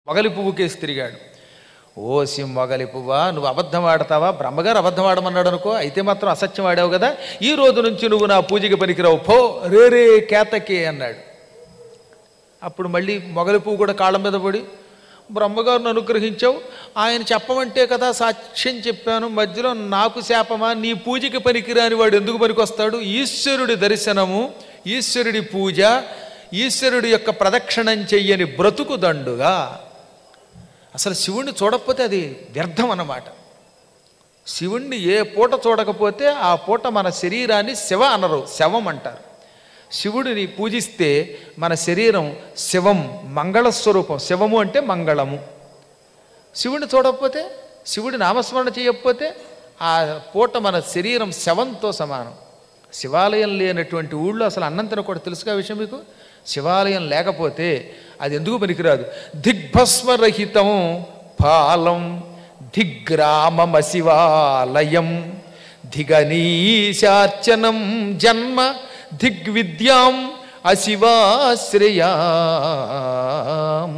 మొగలి పువ్వుకేసి తిరిగాడు ఓసి మొగలి పువ్వా నువ్వు అబద్ధం ఆడతావా బ్రహ్మగారు అబద్ధం ఆడమన్నాడు అనుకో అయితే మాత్రం అసత్యం ఆడావు కదా ఈ రోజు నుంచి నువ్వు నా పూజకి పనికిరావు పో రే రే కేతకే అన్నాడు అప్పుడు మళ్ళీ మొగలి పువ్వు కూడా కాళ్ళ మీద పడి బ్రహ్మగారిని అనుగ్రహించావు ఆయన చెప్పమంటే కదా సాక్ష్యం చెప్పాను మధ్యలో నాకు శాపమా నీ పూజకి పనికిరాని వాడు ఎందుకు పనికొస్తాడు ఈశ్వరుడి దర్శనము ఈశ్వరుడి పూజ ఈశ్వరుడి యొక్క ప్రదక్షిణం చెయ్యని బ్రతుకు దండుగా అసలు శివుణ్ణి చూడకపోతే అది వ్యర్థం అన్నమాట శివుణ్ణి ఏ పూట చూడకపోతే ఆ పూట మన శరీరాన్ని శివ అనరు శవం అంటారు శివుడిని పూజిస్తే మన శరీరం శివం మంగళస్వరూపం శివము అంటే మంగళము శివుడిని చూడకపోతే శివుడి నామస్మరణ చేయకపోతే ఆ పూట మన శరీరం శవంతో సమానం శివాలయం లేనటువంటి ఊళ్ళో అసలు అన్నం తినకూడదు తెలుసుగా విషయం మీకు శివాలయం లేకపోతే అది ఎందుకు పనికిరాదు దిగ్భస్మరహితం పాలం దిగ్రామమశివాలయం దిగనీశార్చనం జన్మ దిగ్విద్యాం అశివాశ్రయాం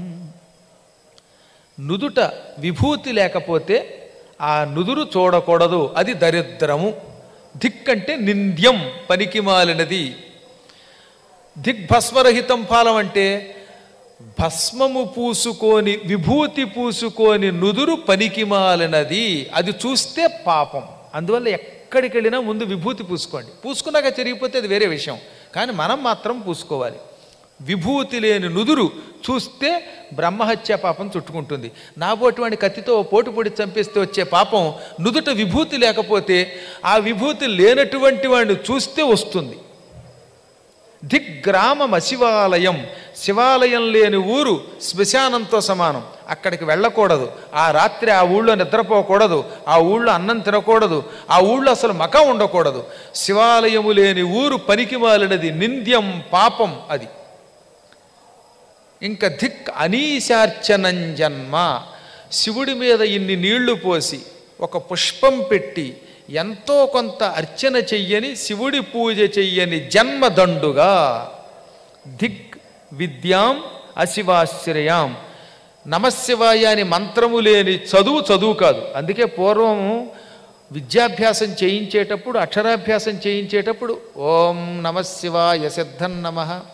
నుదుట విభూతి లేకపోతే ఆ నుదురు చూడకూడదు అది దరిద్రము దిక్ అంటే నింద్యం పనికిమాలినది దిగ్భస్మరహితం ఫాలం అంటే భస్మము పూసుకోని విభూతి పూసుకోని నుదురు పనికిమాలినది అది చూస్తే పాపం అందువల్ల ఎక్కడికి వెళ్ళినా ముందు విభూతి పూసుకోండి పూసుకున్నాక చెరిగిపోతే అది వేరే విషయం కానీ మనం మాత్రం పూసుకోవాలి విభూతి లేని నుదురు చూస్తే బ్రహ్మహత్య పాపం చుట్టుకుంటుంది నాబోటువంటి కత్తితో ఓ పోటు పొడి చంపేస్తే వచ్చే పాపం నుదుట విభూతి లేకపోతే ఆ విభూతి లేనటువంటి వాడిని చూస్తే వస్తుంది దిగ్గ్రామం అశివాలయం శివాలయం లేని ఊరు శ్మశానంతో సమానం అక్కడికి వెళ్ళకూడదు ఆ రాత్రి ఆ ఊళ్ళో నిద్రపోకూడదు ఆ ఊళ్ళో అన్నం తినకూడదు ఆ ఊళ్ళో అసలు మకం ఉండకూడదు శివాలయము లేని ఊరు పనికి మాలినది నింద్యం పాపం అది ఇంకా ధిక్ అనీశార్చనం జన్మ శివుడి మీద ఇన్ని నీళ్లు పోసి ఒక పుష్పం పెట్టి ఎంతో కొంత అర్చన చెయ్యని శివుడి పూజ చెయ్యని జన్మదండుగా దిక్ విద్యాం అశివాశ్రయాం నమశివాయ అని మంత్రము లేని చదువు చదువు కాదు అందుకే పూర్వం విద్యాభ్యాసం చేయించేటప్పుడు అక్షరాభ్యాసం చేయించేటప్పుడు ఓం నమశివాయ సిద్ధం నమ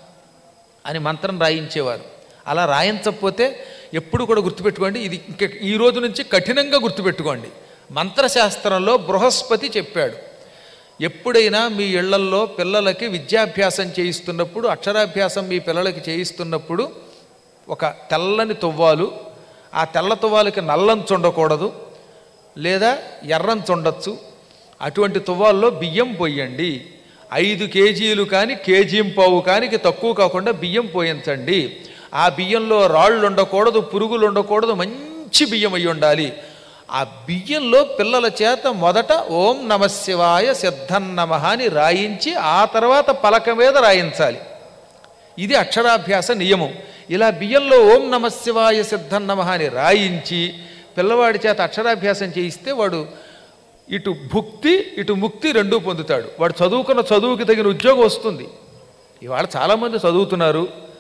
అని మంత్రం రాయించేవారు అలా రాయించకపోతే ఎప్పుడు కూడా గుర్తుపెట్టుకోండి ఇది ఇంక ఈ రోజు నుంచి కఠినంగా గుర్తుపెట్టుకోండి మంత్రశాస్త్రంలో బృహస్పతి చెప్పాడు ఎప్పుడైనా మీ ఇళ్లల్లో పిల్లలకి విద్యాభ్యాసం చేయిస్తున్నప్పుడు అక్షరాభ్యాసం మీ పిల్లలకి చేయిస్తున్నప్పుడు ఒక తెల్లని తువ్వాలు ఆ తెల్ల తువ్వాలకి నల్లంచు ఉండకూడదు లేదా ఎర్రంచు ఉండొచ్చు అటువంటి తువ్వాల్లో బియ్యం పోయండి ఐదు కేజీలు కానీ కేజీ పావు కానికి తక్కువ కాకుండా బియ్యం పోయించండి ఆ బియ్యంలో రాళ్ళు ఉండకూడదు పురుగులు ఉండకూడదు మంచి బియ్యం అయి ఉండాలి ఆ బియ్యంలో పిల్లల చేత మొదట ఓం నమశివాయ సిద్ధన్నమ అని రాయించి ఆ తర్వాత పలక మీద రాయించాలి ఇది అక్షరాభ్యాస నియమం ఇలా బియ్యంలో ఓం నమశివాయ సిద్ధన్నమ అని రాయించి పిల్లవాడి చేత అక్షరాభ్యాసం చేయిస్తే వాడు ఇటు భుక్తి ఇటు ముక్తి రెండూ పొందుతాడు వాడు చదువుకున్న చదువుకి తగిన ఉద్యోగం వస్తుంది ఇవాళ చాలామంది చదువుతున్నారు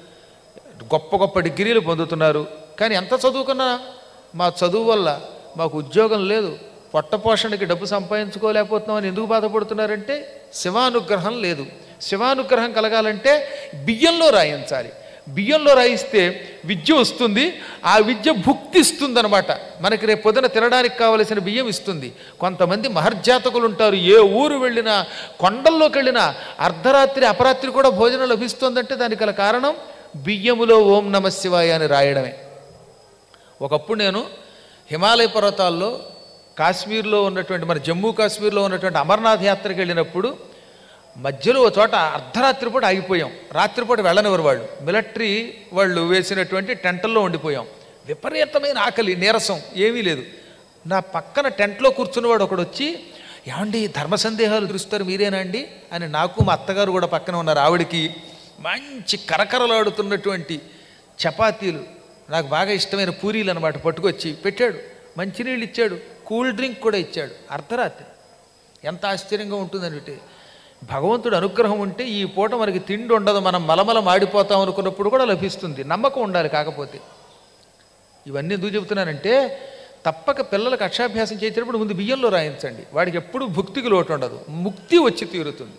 గొప్ప గొప్ప డిగ్రీలు పొందుతున్నారు కానీ ఎంత చదువుకున్నా మా చదువు వల్ల మాకు ఉద్యోగం లేదు పొట్టపోషణకి డబ్బు సంపాదించుకోలేకపోతున్నామని ఎందుకు బాధపడుతున్నారంటే శివానుగ్రహం లేదు శివానుగ్రహం కలగాలంటే బియ్యంలో రాయించాలి బియ్యంలో రాయిస్తే విద్య వస్తుంది ఆ విద్య భుక్తి ఇస్తుంది అనమాట మనకి రేపు పొద్దున తినడానికి కావలసిన బియ్యం ఇస్తుంది కొంతమంది మహర్జాతకులు ఉంటారు ఏ ఊరు వెళ్ళినా కొండల్లోకి వెళ్ళినా అర్ధరాత్రి అపరాత్రి కూడా భోజనం లభిస్తుందంటే దానికి గల కారణం బియ్యములో ఓం నమ శివాయ అని రాయడమే ఒకప్పుడు నేను హిమాలయ పర్వతాల్లో కాశ్మీర్లో ఉన్నటువంటి మన జమ్మూ కాశ్మీర్లో ఉన్నటువంటి అమర్నాథ్ యాత్రకు వెళ్ళినప్పుడు మధ్యలో ఒక చోట అర్ధరాత్రి పూట ఆగిపోయాం రాత్రిపూట వెళ్ళనివారు వాళ్ళు మిలిటరీ వాళ్ళు వేసినటువంటి టెంటల్లో ఉండిపోయాం విపరీతమైన ఆకలి నీరసం ఏమీ లేదు నా పక్కన టెంట్లో కూర్చున్నవాడు ఒకడు వచ్చి ఏమండి ధర్మ సందేహాలు తీరుస్తారు మీరేనా అండి అని నాకు మా అత్తగారు కూడా పక్కన ఉన్నారు ఆవిడికి మంచి కరకరలాడుతున్నటువంటి చపాతీలు నాకు బాగా ఇష్టమైన పూరీలు అనమాట పట్టుకొచ్చి పెట్టాడు మంచినీళ్ళు ఇచ్చాడు కూల్ డ్రింక్ కూడా ఇచ్చాడు అర్ధరాత్రి ఎంత ఆశ్చర్యంగా ఉంటుందంటే భగవంతుడు అనుగ్రహం ఉంటే ఈ పూట మనకి తిండి ఉండదు మనం మలమల మాడిపోతాం అనుకున్నప్పుడు కూడా లభిస్తుంది నమ్మకం ఉండాలి కాకపోతే ఇవన్నీ ఎందుకు చెబుతున్నానంటే తప్పక పిల్లలకు అక్షాభ్యాసం చేసేటప్పుడు ముందు బియ్యంలో రాయించండి వాడికి ఎప్పుడు భుక్తికి లోటు ఉండదు ముక్తి వచ్చి తీరుతుంది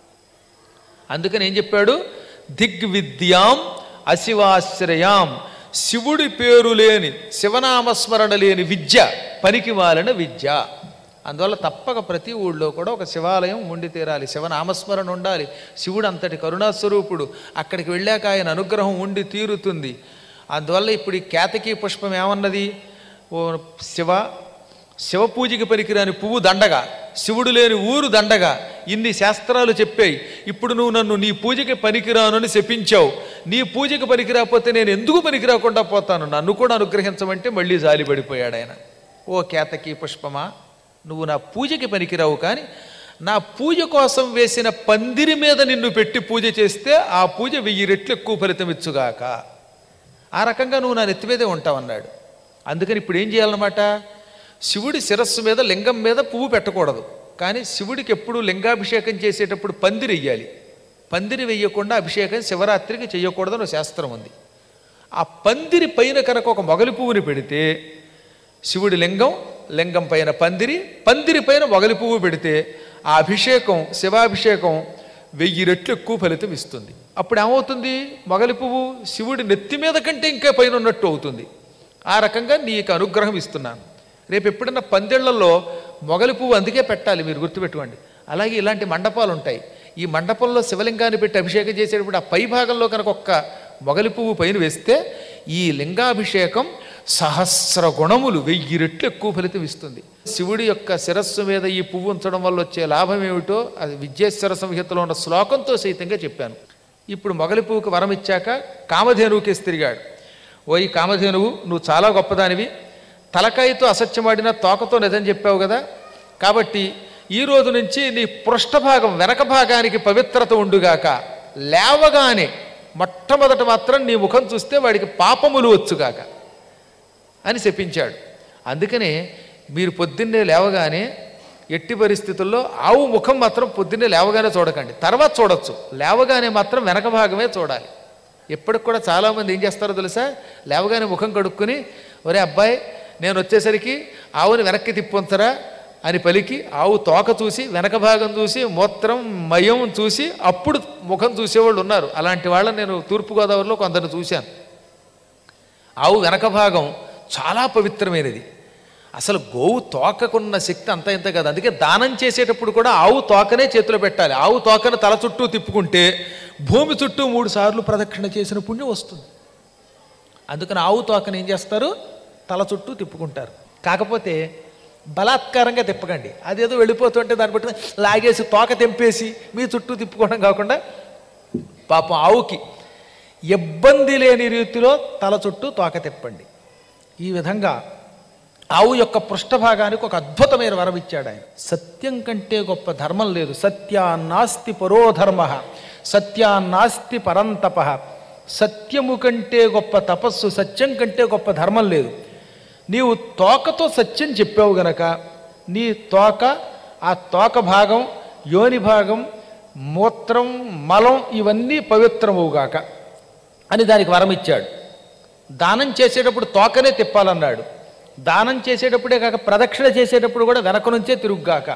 అందుకని ఏం చెప్పాడు దిగ్విద్యాం అశివాశ్రయాం శివుడి పేరు లేని శివనామస్మరణ లేని విద్య పనికి మాలిన విద్య అందువల్ల తప్పక ప్రతి ఊళ్ళో కూడా ఒక శివాలయం ఉండి తీరాలి శివనామస్మరణ ఉండాలి శివుడు అంతటి కరుణాస్వరూపుడు అక్కడికి వెళ్ళాక ఆయన అనుగ్రహం ఉండి తీరుతుంది అందువల్ల ఇప్పుడు ఈ కేతకీ పుష్పం ఏమన్నది ఓ శివ శివ పూజకి పనికిరాని పువ్వు దండగా శివుడు లేని ఊరు దండగా ఇన్ని శాస్త్రాలు చెప్పాయి ఇప్పుడు నువ్వు నన్ను నీ పూజకి పనికిరానని శపించావు నీ పూజకి పనికిరాకపోతే నేను ఎందుకు పనికిరాకుండా పోతాను నన్ను కూడా అనుగ్రహించమంటే మళ్ళీ జాలిపడిపోయాడు ఆయన ఓ కేతకీ పుష్పమా నువ్వు నా పూజకి పనికిరావు కానీ నా పూజ కోసం వేసిన పందిరి మీద నిన్ను పెట్టి పూజ చేస్తే ఆ పూజ వెయ్యి రెట్లు ఎక్కువ ఫలితం ఇచ్చుగాక ఆ రకంగా నువ్వు నా నెత్తి మీదే ఉంటావన్నాడు అందుకని ఇప్పుడు ఏం చేయాలన్నమాట శివుడి శిరస్సు మీద లింగం మీద పువ్వు పెట్టకూడదు కానీ శివుడికి ఎప్పుడు లింగాభిషేకం చేసేటప్పుడు పందిరి వెయ్యాలి పందిరి వెయ్యకుండా అభిషేకం శివరాత్రికి చేయకూడదని ఒక శాస్త్రం ఉంది ఆ పందిరి పైన కనుక ఒక మొగలి పువ్వుని పెడితే శివుడి లింగం లింగం పైన పందిరి పందిరి పైన మొగలి పువ్వు పెడితే ఆ అభిషేకం శివాభిషేకం వెయ్యి రెట్లు ఎక్కువ ఫలితం ఇస్తుంది అప్పుడు ఏమవుతుంది మొగలి పువ్వు శివుడి నెత్తి మీద కంటే ఇంకా పైన ఉన్నట్టు అవుతుంది ఆ రకంగా నీకు అనుగ్రహం ఇస్తున్నాను రేపు ఎప్పుడన్నా పందిళ్లలో మొగలి పువ్వు అందుకే పెట్టాలి మీరు గుర్తుపెట్టుకోండి అలాగే ఇలాంటి మండపాలు ఉంటాయి ఈ మండపంలో శివలింగాన్ని పెట్టి అభిషేకం చేసేటప్పుడు ఆ పై భాగంలో కనుక ఒక్క మొగలి పువ్వు పైన వేస్తే ఈ లింగాభిషేకం సహస్ర గుణములు వెయ్యి రెట్లు ఎక్కువ ఫలితం ఇస్తుంది శివుడి యొక్క శిరస్సు మీద ఈ పువ్వు ఉంచడం వల్ల వచ్చే లాభం ఏమిటో అది విద్యేశ్వర సంహితలో ఉన్న శ్లోకంతో సైతంగా చెప్పాను ఇప్పుడు మొగలి పువ్వుకి వరం ఇచ్చాక కామధేనువుకేసి తిరిగాడు ఓ ఈ కామధేనువు నువ్వు చాలా గొప్పదానివి తలకాయతో అసత్యమాడిన తోకతో నిజం చెప్పావు కదా కాబట్టి ఈ రోజు నుంచి నీ పృష్ఠభాగం వెనక భాగానికి పవిత్రత ఉండుగాక లేవగానే మొట్టమొదట మాత్రం నీ ముఖం చూస్తే వాడికి పాపములు వచ్చుగాక అని చెప్పించాడు అందుకనే మీరు పొద్దున్నే లేవగానే ఎట్టి పరిస్థితుల్లో ఆవు ముఖం మాత్రం పొద్దున్నే లేవగానే చూడకండి తర్వాత చూడొచ్చు లేవగానే మాత్రం వెనక భాగమే చూడాలి ఎప్పటికి కూడా చాలామంది ఏం చేస్తారో తెలుసా లేవగానే ముఖం కడుక్కుని ఒరే అబ్బాయి నేను వచ్చేసరికి ఆవుని వెనక్కి తిప్పుంచరా అని పలికి ఆవు తోక చూసి వెనక భాగం చూసి మూత్రం మయం చూసి అప్పుడు ముఖం చూసేవాళ్ళు ఉన్నారు అలాంటి వాళ్ళని నేను తూర్పుగోదావరిలో కొందరిని చూశాను ఆవు వెనక భాగం చాలా పవిత్రమైనది అసలు గోవు తోకకున్న శక్తి అంత ఇంత కదా అందుకే దానం చేసేటప్పుడు కూడా ఆవు తోకనే చేతిలో పెట్టాలి ఆవు తోకను తల చుట్టూ తిప్పుకుంటే భూమి చుట్టూ మూడు సార్లు ప్రదక్షిణ చేసిన పుణ్యం వస్తుంది అందుకని ఆవు తోకను ఏం చేస్తారు తల చుట్టూ తిప్పుకుంటారు కాకపోతే బలాత్కారంగా తిప్పకండి అదేదో వెళ్ళిపోతుంటే దాన్ని బట్టి లాగేసి తోక తెంపేసి మీ చుట్టూ తిప్పుకోవడం కాకుండా పాపం ఆవుకి ఇబ్బంది లేని రీతిలో తల చుట్టూ తోక తిప్పండి ఈ విధంగా ఆవు యొక్క పృష్ఠభాగానికి ఒక అద్భుతమైన వరం ఇచ్చాడు ఆయన సత్యం కంటే గొప్ప ధర్మం లేదు సత్యాన్నాస్తి పరోధర్మ సత్యాన్నాస్తి పరంతప సత్యము కంటే గొప్ప తపస్సు సత్యం కంటే గొప్ప ధర్మం లేదు నీవు తోకతో సత్యం చెప్పావు గనక నీ తోక ఆ తోక భాగం యోని భాగం మూత్రం మలం ఇవన్నీ పవిత్రమవుగాక అని దానికి వరం ఇచ్చాడు దానం చేసేటప్పుడు తోకనే తిప్పాలన్నాడు దానం చేసేటప్పుడే కాక ప్రదక్షిణ చేసేటప్పుడు కూడా వెనక నుంచే తిరుగుగాక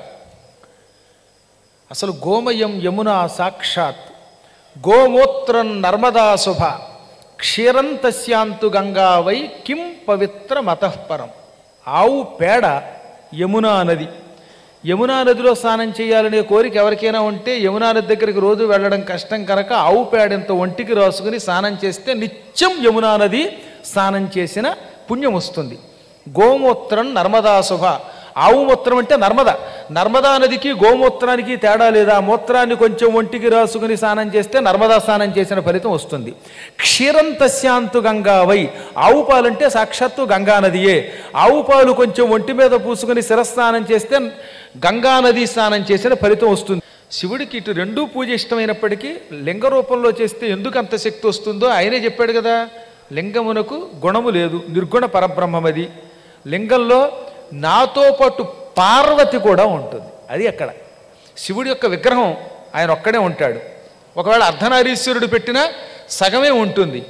అసలు గోమయం యమున సాక్షాత్ గోమూత్రం నర్మదా శుభ క్షీరం తస్యాంతు గంగా వై కిం పవిత్ర మతఃపరం ఆవు పేడ యమునా నది యమునా నదిలో స్నానం చేయాలనే కోరిక ఎవరికైనా ఉంటే యమునా నది దగ్గరికి రోజు వెళ్ళడం కష్టం కనుక ఆవు పేడంత ఒంటికి రాసుకుని స్నానం చేస్తే నిత్యం యమునా నది స్నానం చేసిన పుణ్యం వస్తుంది గోమూత్రం నర్మదా శుభ ఆవు మూత్రం అంటే నర్మద నర్మదా నదికి గోమూత్రానికి తేడా లేదా మూత్రాన్ని కొంచెం ఒంటికి రాసుకుని స్నానం చేస్తే నర్మదా స్నానం చేసిన ఫలితం వస్తుంది క్షీరం తస్యాంతు గంగా వై ఆవు పాలంటే సాక్షాత్తు గంగా నదియే ఆవు పాలు కొంచెం ఒంటి మీద పూసుకుని శిరస్నానం చేస్తే గంగా నది స్నానం చేసిన ఫలితం వస్తుంది శివుడికి ఇటు రెండూ పూజ ఇష్టమైనప్పటికీ లింగ రూపంలో చేస్తే ఎందుకు అంత శక్తి వస్తుందో ఆయనే చెప్పాడు కదా లింగమునకు గుణము లేదు నిర్గుణ పరబ్రహ్మమది లింగంలో నాతో పాటు పార్వతి కూడా ఉంటుంది అది అక్కడ శివుడి యొక్క విగ్రహం ఆయన ఒక్కడే ఉంటాడు ఒకవేళ అర్ధనారీశ్వరుడు పెట్టినా సగమే ఉంటుంది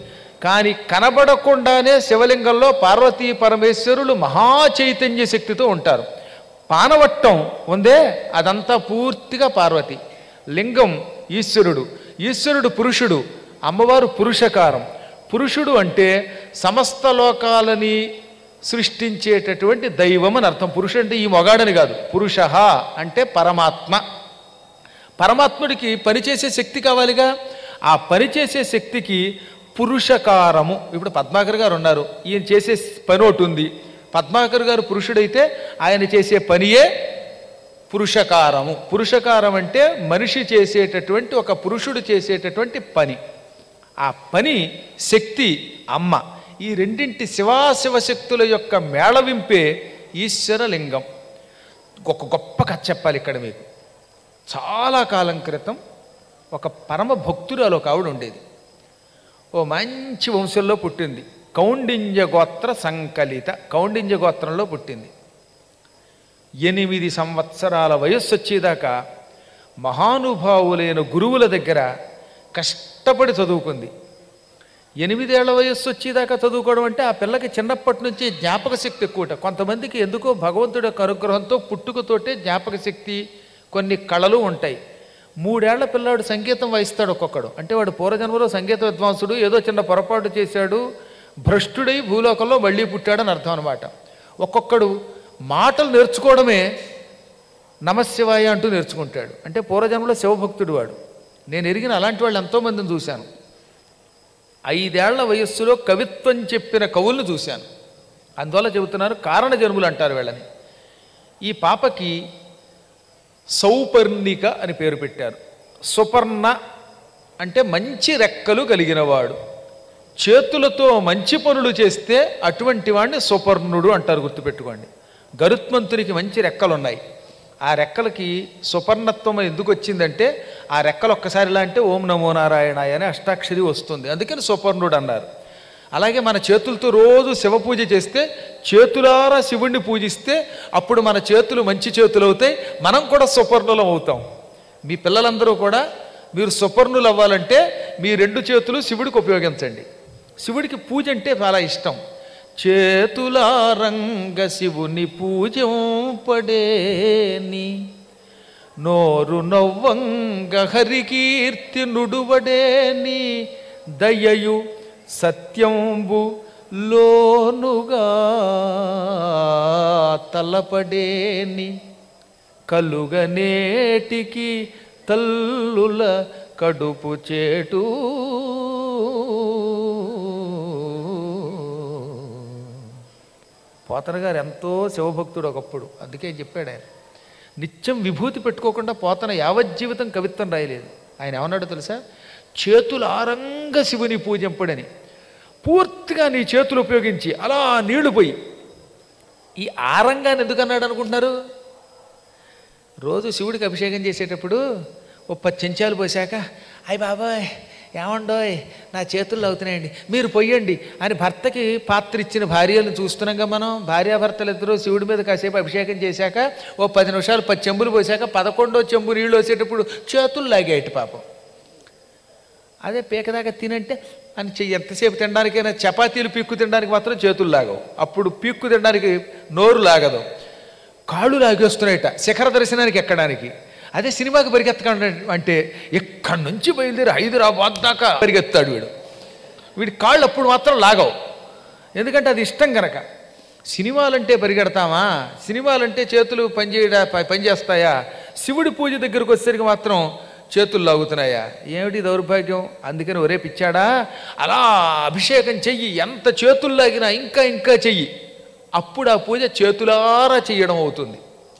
కానీ కనబడకుండానే శివలింగంలో పార్వతీ పరమేశ్వరులు మహా చైతన్య శక్తితో ఉంటారు పానవట్టం ఉందే అదంతా పూర్తిగా పార్వతి లింగం ఈశ్వరుడు ఈశ్వరుడు పురుషుడు అమ్మవారు పురుషకారం పురుషుడు అంటే సమస్త లోకాలని సృష్టించేటటువంటి దైవం అని అర్థం పురుషుడు అంటే ఈ మొగాడని కాదు పురుష అంటే పరమాత్మ పరమాత్ముడికి పనిచేసే శక్తి కావాలిగా ఆ పనిచేసే శక్తికి పురుషకారము ఇప్పుడు పద్మాకర్ గారు ఉన్నారు ఈయన చేసే పని ఒకటి ఉంది పద్మాకర్ గారు పురుషుడైతే ఆయన చేసే పనియే పురుషకారము పురుషకారం అంటే మనిషి చేసేటటువంటి ఒక పురుషుడు చేసేటటువంటి పని ఆ పని శక్తి అమ్మ ఈ రెండింటి శివాశివ శక్తుల యొక్క మేళవింపే ఈశ్వరలింగం ఒక గొప్ప కథ చెప్పాలి ఇక్కడ మీకు చాలా కాలం క్రితం ఒక పరమ భక్తురాలు ఒక ఆవిడ ఉండేది ఓ మంచి వంశంలో పుట్టింది కౌండిన్య గోత్ర సంకలిత కౌండిన్య గోత్రంలో పుట్టింది ఎనిమిది సంవత్సరాల వయస్సు వచ్చేదాకా మహానుభావులైన గురువుల దగ్గర కష్టపడి చదువుకుంది ఎనిమిదేళ్ల వయస్సు వచ్చేదాకా చదువుకోవడం అంటే ఆ పిల్లకి చిన్నప్పటి నుంచి జ్ఞాపక శక్తి ఎక్కువట కొంతమందికి ఎందుకో భగవంతుడి యొక్క అనుగ్రహంతో పుట్టుకతోటే జ్ఞాపక శక్తి కొన్ని కళలు ఉంటాయి మూడేళ్ల పిల్లాడు సంగీతం వాయిస్తాడు ఒక్కొక్కడు అంటే వాడు పూర్వజన్మలో సంగీత విద్వాంసుడు ఏదో చిన్న పొరపాటు చేశాడు భ్రష్టుడై భూలోకంలో మళ్ళీ పుట్టాడని అర్థం అనమాట ఒక్కొక్కడు మాటలు నేర్చుకోవడమే నమశివాయ అంటూ నేర్చుకుంటాడు అంటే పూర్వజన్మలో శివభక్తుడు వాడు నేను ఎరిగిన అలాంటి వాళ్ళు ఎంతోమందిని చూశాను ఐదేళ్ల వయస్సులో కవిత్వం చెప్పిన కవులను చూశాను అందువల్ల చెబుతున్నారు కారణ జన్ములు అంటారు వీళ్ళని ఈ పాపకి సౌపర్ణిక అని పేరు పెట్టారు సుపర్ణ అంటే మంచి రెక్కలు కలిగినవాడు చేతులతో మంచి పనులు చేస్తే అటువంటి వాడిని సుపర్ణుడు అంటారు గుర్తుపెట్టుకోండి గరుత్మంతునికి మంచి రెక్కలు ఉన్నాయి ఆ రెక్కలకి సుపర్ణత్వం ఎందుకు వచ్చిందంటే ఆ రెక్కలు ఒక్కసారి ఇలా అంటే ఓం నమో నారాయణాయ అనే అష్టాక్షరి వస్తుంది అందుకని సుపర్ణుడు అన్నారు అలాగే మన చేతులతో రోజు శివ పూజ చేస్తే చేతులారా శివుణ్ణి పూజిస్తే అప్పుడు మన చేతులు మంచి చేతులు అవుతాయి మనం కూడా సుపర్ణులం అవుతాం మీ పిల్లలందరూ కూడా మీరు సుపర్ణులు అవ్వాలంటే మీ రెండు చేతులు శివుడికి ఉపయోగించండి శివుడికి పూజ అంటే చాలా ఇష్టం చేతులారంగ శివుని పూజంపడేని నోరు నవ్వంగ హరికీర్తి నుడువడేని దయయు సత్యంబు లోనుగా తలపడేని కలుగనేటికి తల్లుల కడుపు చేటు పోతన గారు ఎంతో శివభక్తుడు ఒకప్పుడు అందుకే చెప్పాడు ఆయన నిత్యం విభూతి పెట్టుకోకుండా పోతన యావజ్జీవితం కవిత్వం రాయలేదు ఆయన ఏమన్నాడో తెలుసా చేతులు ఆరంగ శివుని పూజింపడని పూర్తిగా నీ చేతులు ఉపయోగించి అలా నీళ్లు పోయి ఈ ఆరంగాన్ని ఎందుకు అన్నాడు అనుకుంటున్నారు రోజు శివుడికి అభిషేకం చేసేటప్పుడు ఓ పది చెంచాలు పోసాక అయ్య బాబాయ్ ఏమండోయ్ నా చేతుల్లో అవుతున్నాయండి మీరు పొయ్యండి అని భర్తకి పాత్ర ఇచ్చిన భార్యలను చూస్తున్నాగా మనం భార్యాభర్తలు ఇద్దరు శివుడి మీద కాసేపు అభిషేకం చేశాక ఓ పది నిమిషాలు పది చెంబులు పోసాక పదకొండో చెంబు నీళ్ళు వచ్చేటప్పుడు చేతులు లాగేటి పాపం అదే పీకదాకా తినంటే అని చెయ్యి ఎంతసేపు తినడానికైనా చపాతీలు పీక్కు తినడానికి మాత్రం చేతులు లాగవు అప్పుడు పీక్కు తినడానికి నోరు లాగదు కాళ్ళు లాగేస్తున్నాయట శిఖర దర్శనానికి ఎక్కడానికి అదే సినిమాకి పరిగెత్తకండి అంటే ఎక్కడి నుంచి బయలుదేరి హైదరాబాద్ దాకా పరిగెత్తాడు వీడు వీడి కాళ్ళు అప్పుడు మాత్రం లాగవు ఎందుకంటే అది ఇష్టం గనక సినిమాలంటే పరిగెడతామా సినిమాలంటే చేతులు పనిచేయడా ప- పనిచేస్తాయా శివుడి పూజ దగ్గరకు వచ్చేసరికి మాత్రం చేతులు లాగుతున్నాయా ఏమిటి దౌర్భాగ్యం అందుకని ఒరే పిచ్చాడా అలా అభిషేకం చెయ్యి ఎంత చేతులు లాగినా ఇంకా ఇంకా చెయ్యి అప్పుడు ఆ పూజ చేతులారా చెయ్యడం అవుతుంది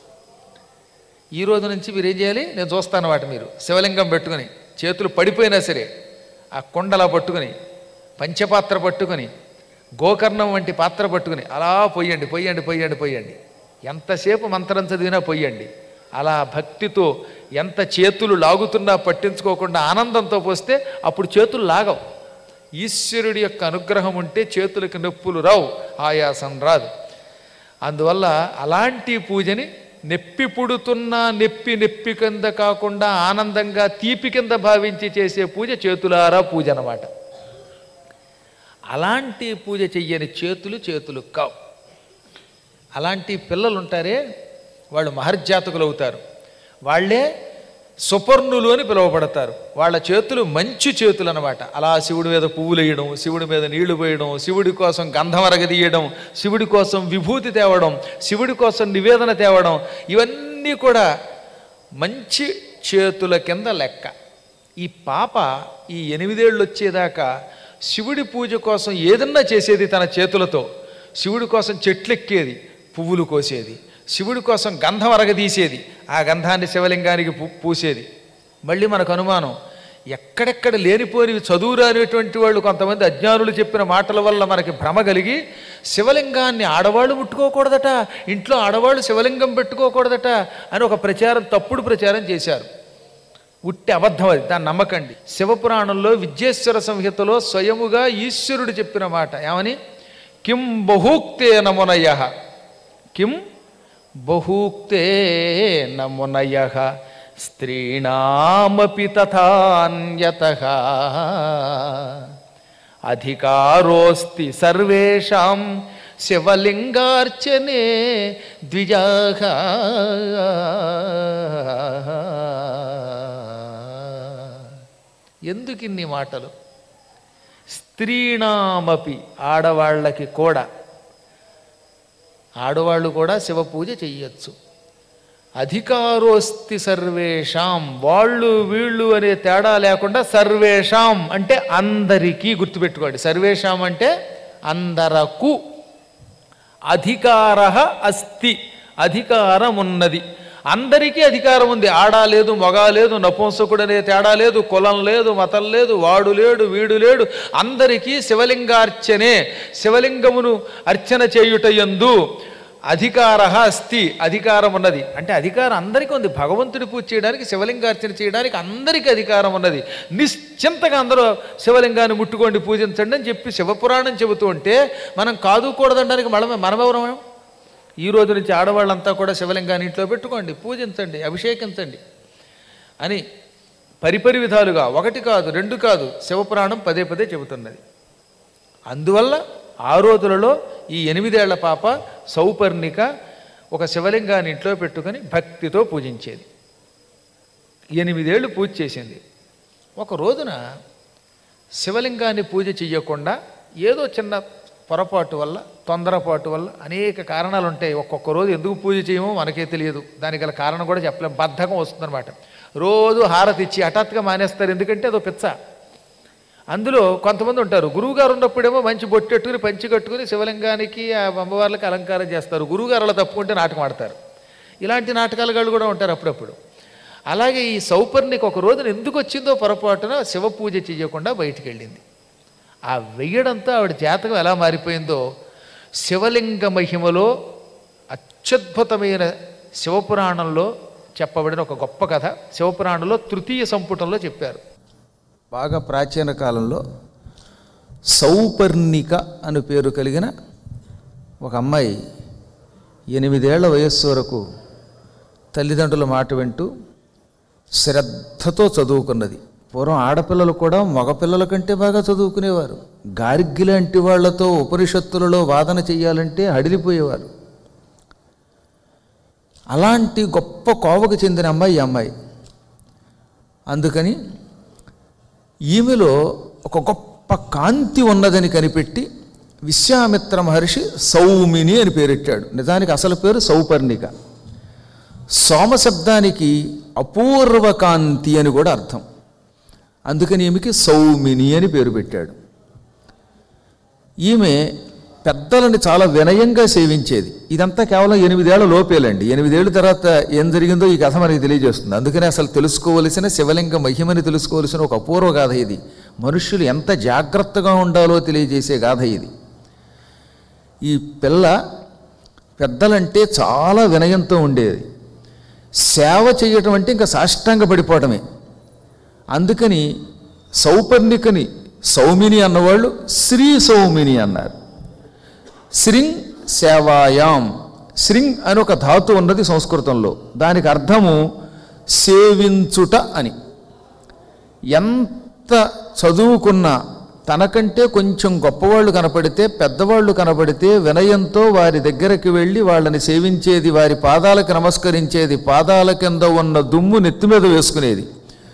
ఈ రోజు నుంచి మీరు ఏం చేయాలి నేను చూస్తాను వాటి మీరు శివలింగం పెట్టుకుని చేతులు పడిపోయినా సరే ఆ కొండలా పట్టుకుని పంచపాత్ర పట్టుకుని గోకర్ణం వంటి పాత్ర పట్టుకుని అలా పొయ్యండి పొయ్యండి పొయ్యండి పొయ్యండి ఎంతసేపు మంత్రం చదివినా పొయ్యండి అలా భక్తితో ఎంత చేతులు లాగుతున్నా పట్టించుకోకుండా ఆనందంతో పోస్తే అప్పుడు చేతులు లాగవు ఈశ్వరుడి యొక్క అనుగ్రహం ఉంటే చేతులకు నొప్పులు రావు ఆయాసం రాదు అందువల్ల అలాంటి పూజని నెప్పి పుడుతున్న నెప్పి నెప్పి కింద కాకుండా ఆనందంగా తీపి కింద భావించి చేసే పూజ చేతులారా పూజ అన్నమాట అలాంటి పూజ చెయ్యని చేతులు చేతులు కావు అలాంటి పిల్లలు ఉంటారే వాళ్ళు మహర్జాతకులు అవుతారు వాళ్ళే సుపర్ణులు అని పిలువబడతారు వాళ్ళ చేతులు మంచి చేతులు అనమాట అలా శివుడి మీద పువ్వులు వేయడం శివుడి మీద నీళ్లు పోయడం శివుడి కోసం గంధం అరగదీయడం శివుడి కోసం విభూతి తేవడం శివుడి కోసం నివేదన తేవడం ఇవన్నీ కూడా మంచి చేతుల కింద లెక్క ఈ పాప ఈ ఎనిమిదేళ్ళు వచ్చేదాకా శివుడి పూజ కోసం ఏదన్నా చేసేది తన చేతులతో శివుడి కోసం చెట్లెక్కేది పువ్వులు కోసేది శివుడి కోసం గంధం అరగదీసేది ఆ గంధాన్ని శివలింగానికి పూ పూసేది మళ్ళీ మనకు అనుమానం ఎక్కడెక్కడ లేనిపోనివి చదువురానిటువంటి వాళ్ళు కొంతమంది అజ్ఞానులు చెప్పిన మాటల వల్ల మనకి భ్రమ కలిగి శివలింగాన్ని ఆడవాళ్ళు ముట్టుకోకూడదట ఇంట్లో ఆడవాళ్ళు శివలింగం పెట్టుకోకూడదట అని ఒక ప్రచారం తప్పుడు ప్రచారం చేశారు ఉట్టి అబద్ధం అది దాన్ని నమ్మకండి శివపురాణంలో విద్యేశ్వర సంహితలో స్వయముగా ఈశ్వరుడు చెప్పిన మాట ఏమని కిం బహూక్తే నమునయ కిం బహూక్తే నమునయ స్త్రీణామపి తథాన్యత అధికారోస్తి సర్వేషాం శివలింగార్చనే ద్విజాహ ఎందుకు ఇన్ని మాటలు స్త్రీణామపి ఆడవాళ్ళకి కూడా ఆడవాళ్ళు కూడా శివ పూజ చెయ్యొచ్చు అధికారోస్తి సర్వేషాం వాళ్ళు వీళ్ళు అనే తేడా లేకుండా సర్వేషాం అంటే అందరికీ గుర్తుపెట్టుకోండి సర్వేషాం అంటే అందరకు అధికార అస్తి అధికారం ఉన్నది అందరికీ అధికారం ఉంది ఆడ లేదు మగ లేదు నపుంసకుడు అనే తేడా లేదు కులం లేదు మతం లేదు వాడు లేడు వీడు లేడు అందరికీ శివలింగార్చనే శివలింగమును అర్చన చేయుటయందు అధికార అస్తి అధికారం ఉన్నది అంటే అధికారం అందరికీ ఉంది భగవంతుడి పూజ చేయడానికి శివలింగార్చన చేయడానికి అందరికీ అధికారం ఉన్నది నిశ్చింతగా అందరూ శివలింగాన్ని ముట్టుకోండి పూజించండి అని చెప్పి శివపురాణం చెబుతూ ఉంటే మనం కాదుకూడదనడానికి మనమే మనమెవరమే ఈ రోజు నుంచి ఆడవాళ్ళంతా కూడా శివలింగాన్ని ఇంట్లో పెట్టుకోండి పూజించండి అభిషేకించండి అని పరిపరి విధాలుగా ఒకటి కాదు రెండు కాదు శివపురాణం పదే పదే చెబుతున్నది అందువల్ల ఆ రోజులలో ఈ ఎనిమిదేళ్ల పాప సౌపర్ణిక ఒక శివలింగాన్ని ఇంట్లో పెట్టుకొని భక్తితో పూజించేది ఎనిమిదేళ్ళు పూజ చేసింది ఒక రోజున శివలింగాన్ని పూజ చెయ్యకుండా ఏదో చిన్న పొరపాటు వల్ల తొందరపాటు వల్ల అనేక కారణాలు ఉంటాయి ఒక్కొక్క రోజు ఎందుకు పూజ చేయమో మనకే తెలియదు దానికి గల కారణం కూడా చెప్పలేం బద్ధకం వస్తుందన్నమాట రోజు హారతి ఇచ్చి హఠాత్తుగా మానేస్తారు ఎందుకంటే అదో పిచ్చ అందులో కొంతమంది ఉంటారు గురువుగారు ఉన్నప్పుడేమో మంచి బొట్టెట్టుకుని పంచి కట్టుకుని శివలింగానికి ఆ అమ్మవార్లకి అలంకారం చేస్తారు గురువుగారు అలా తప్పుకుంటే నాటకం ఆడతారు ఇలాంటి నాటకాలు వాళ్ళు కూడా ఉంటారు అప్పుడప్పుడు అలాగే ఈ సౌపర్ణికి ఒక రోజున ఎందుకు వచ్చిందో పొరపాటున శివ పూజ చేయకుండా బయటికి వెళ్ళింది ఆ వెయ్యడంతో ఆవిడ జాతకం ఎలా మారిపోయిందో శివలింగ మహిమలో అత్యద్భుతమైన శివపురాణంలో చెప్పబడిన ఒక గొప్ప కథ శివపురాణంలో తృతీయ సంపుటంలో చెప్పారు బాగా ప్రాచీన కాలంలో సౌపర్ణిక అని పేరు కలిగిన ఒక అమ్మాయి ఎనిమిదేళ్ల వయస్సు వరకు తల్లిదండ్రుల మాట వింటూ శ్రద్ధతో చదువుకున్నది పూర్వం ఆడపిల్లలు కూడా మగపిల్లల కంటే బాగా చదువుకునేవారు గార్గి లాంటి వాళ్లతో ఉపనిషత్తులలో వాదన చెయ్యాలంటే హడిలిపోయేవారు అలాంటి గొప్ప కోవకు చెందిన అమ్మాయి ఈ అమ్మాయి అందుకని ఈమెలో ఒక గొప్ప కాంతి ఉన్నదని కనిపెట్టి విశ్వామిత్ర మహర్షి సౌమిని అని పేరెట్టాడు నిజానికి అసలు పేరు సౌపర్ణిక సోమ శబ్దానికి అపూర్వ కాంతి అని కూడా అర్థం అందుకని ఈమెకి సౌమిని అని పేరు పెట్టాడు ఈమె పెద్దలని చాలా వినయంగా సేవించేది ఇదంతా కేవలం ఎనిమిదేళ్ల లోపేలండి ఎనిమిదేళ్ల తర్వాత ఏం జరిగిందో ఈ కథ మనకి తెలియజేస్తుంది అందుకనే అసలు తెలుసుకోవలసిన శివలింగ మహిమని తెలుసుకోవలసిన ఒక అపూర్వ గాథ ఇది మనుష్యులు ఎంత జాగ్రత్తగా ఉండాలో తెలియజేసే గాథ ఇది ఈ పిల్ల పెద్దలంటే చాలా వినయంతో ఉండేది సేవ చేయటం అంటే ఇంకా సాష్టాంగ పడిపోవటమే అందుకని సౌపర్ణికని సౌమిని అన్నవాళ్ళు శ్రీ సౌమిని అన్నారు శ్రింగ్ సేవాయాం శ్రింగ్ అని ఒక ధాతు ఉన్నది సంస్కృతంలో దానికి అర్థము సేవించుట అని ఎంత చదువుకున్నా తనకంటే కొంచెం గొప్పవాళ్ళు కనపడితే పెద్దవాళ్ళు కనపడితే వినయంతో వారి దగ్గరికి వెళ్ళి వాళ్ళని సేవించేది వారి పాదాలకు నమస్కరించేది పాదాల కింద ఉన్న దుమ్ము నెత్తి మీద వేసుకునేది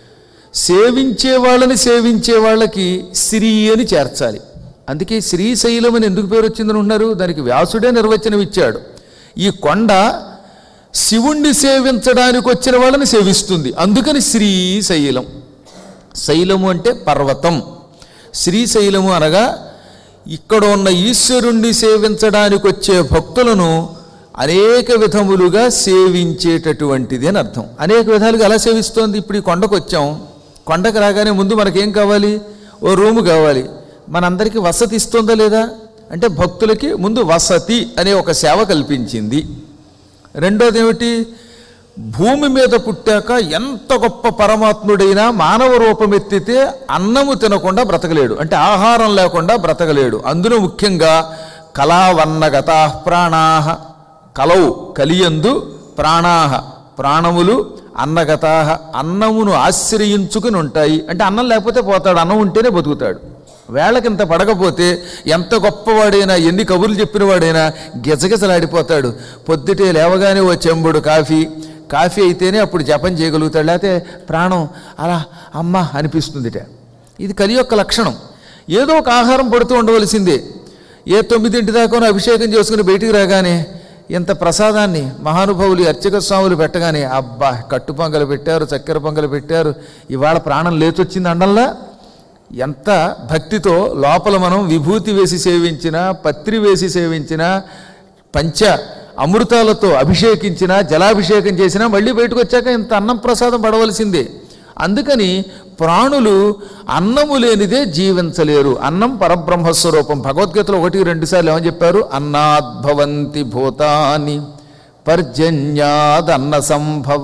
సేవించే వాళ్ళని సేవించే వాళ్ళకి శ్రీ అని చేర్చాలి అందుకే శ్రీశైలం అని ఎందుకు పేరు వచ్చిందని ఉన్నారు దానికి వ్యాసుడే నిర్వచనం ఇచ్చాడు ఈ కొండ శివుణ్ణి సేవించడానికి వచ్చిన వాళ్ళని సేవిస్తుంది అందుకని శ్రీశైలం శైలము అంటే పర్వతం శ్రీశైలము అనగా ఇక్కడ ఉన్న ఈశ్వరుణ్ణి సేవించడానికి వచ్చే భక్తులను అనేక విధములుగా సేవించేటటువంటిది అని అర్థం అనేక విధాలుగా ఎలా సేవిస్తోంది ఇప్పుడు ఈ కొండకు వచ్చాం కొండకు రాగానే ముందు మనకేం కావాలి ఓ రూము కావాలి మనందరికీ వసతి ఇస్తుందా లేదా అంటే భక్తులకి ముందు వసతి అనే ఒక సేవ కల్పించింది రెండోది ఏమిటి భూమి మీద పుట్టాక ఎంత గొప్ప పరమాత్ముడైనా మానవ రూపం ఎత్తితే అన్నము తినకుండా బ్రతకలేడు అంటే ఆహారం లేకుండా బ్రతకలేడు అందులో ముఖ్యంగా కళావన్నగత ప్రాణాహ కలవు కలియందు ప్రాణాహ ప్రాణములు అన్నగతాహ అన్నమును ఆశ్రయించుకుని ఉంటాయి అంటే అన్నం లేకపోతే పోతాడు అన్నం ఉంటేనే బతుకుతాడు వేళకింత పడకపోతే ఎంత గొప్పవాడైనా ఎన్ని కబుర్లు చెప్పినవాడైనా గిజగిజలాడిపోతాడు పొద్దుటే లేవగానే ఓ చెంబుడు కాఫీ కాఫీ అయితేనే అప్పుడు జపం చేయగలుగుతాడు లేకపోతే ప్రాణం అలా అమ్మ అనిపిస్తుందిట ఇది కలి యొక్క లక్షణం ఏదో ఒక ఆహారం పడుతూ ఉండవలసిందే ఏ తొమ్మిదింటి దాకా అభిషేకం చేసుకుని బయటికి రాగానే ఇంత ప్రసాదాన్ని మహానుభావులు అర్చక స్వాములు పెట్టగానే అబ్బా కట్టు పొంగలు పెట్టారు చక్కెర పొంగలు పెట్టారు ఇవాళ ప్రాణం లేచొచ్చింది అండంలా ఎంత భక్తితో లోపల మనం విభూతి వేసి సేవించిన పత్రి వేసి సేవించిన పంచ అమృతాలతో అభిషేకించిన జలాభిషేకం చేసినా మళ్ళీ బయటకు వచ్చాక ఇంత అన్నం ప్రసాదం పడవలసిందే అందుకని ప్రాణులు అన్నము లేనిదే జీవించలేరు అన్నం పరబ్రహ్మస్వరూపం భగవద్గీతలో ఒకటి రెండు సార్లు ఏమని చెప్పారు అన్నాద్భవంతి భూతాని పర్జన్యాదన్న సంభవ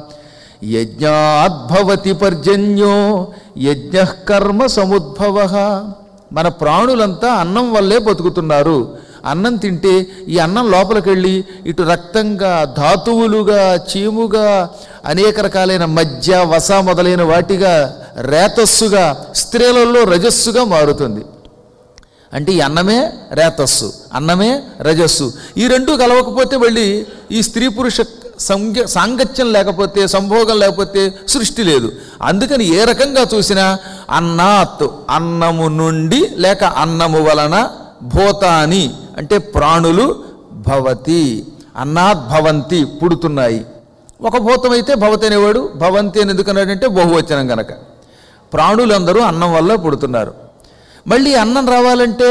యజ్ఞాద్భవతి పర్జన్యో యజ్ఞ కర్మ సముద్భవ మన ప్రాణులంతా అన్నం వల్లే బతుకుతున్నారు అన్నం తింటే ఈ అన్నం లోపలికి వెళ్ళి ఇటు రక్తంగా ధాతువులుగా చీముగా అనేక రకాలైన మధ్య వస మొదలైన వాటిగా రేతస్సుగా స్త్రీలలో రజస్సుగా మారుతుంది అంటే ఈ అన్నమే రేతస్సు అన్నమే రజస్సు ఈ రెండు కలవకపోతే మళ్ళీ ఈ స్త్రీ పురుష సంగ సాంగత్యం లేకపోతే సంభోగం లేకపోతే సృష్టి లేదు అందుకని ఏ రకంగా చూసినా అన్నాత్ అన్నము నుండి లేక అన్నము వలన భూతాని అంటే ప్రాణులు భవతి అన్నాత్ భవంతి పుడుతున్నాయి ఒక భూతం అయితే భవతి అనేవాడు భవంతి అని ఎందుకన్నాడంటే బహువచనం గనక ప్రాణులందరూ అన్నం వల్ల పుడుతున్నారు మళ్ళీ అన్నం రావాలంటే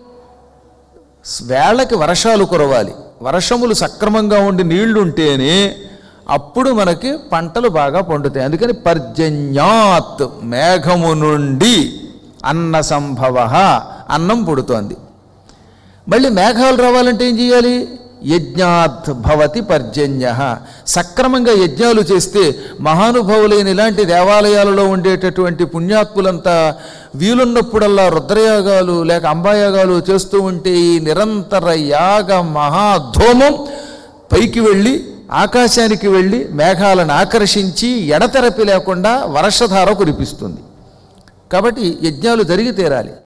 వేళకి వర్షాలు కురవాలి వర్షములు సక్రమంగా ఉండి నీళ్లు ఉంటేనే అప్పుడు మనకి పంటలు బాగా పండుతాయి అందుకని పర్జన్యాత్ మేఘము నుండి అన్న సంభవ అన్నం పుడుతోంది మళ్ళీ మేఘాలు రావాలంటే ఏం చేయాలి యజ్ఞాత్ భవతి పర్జన్య సక్రమంగా యజ్ఞాలు చేస్తే మహానుభావులైన ఇలాంటి దేవాలయాలలో ఉండేటటువంటి పుణ్యాత్ములంతా వీలున్నప్పుడల్లా రుద్రయాగాలు లేక అంబాయాగాలు చేస్తూ ఉంటే ఈ నిరంతర యాగ మహాధూమం పైకి వెళ్ళి ఆకాశానికి వెళ్ళి మేఘాలను ఆకర్షించి ఎడతెరపి లేకుండా వర్షధార కురిపిస్తుంది కాబట్టి యజ్ఞాలు జరిగి తీరాలి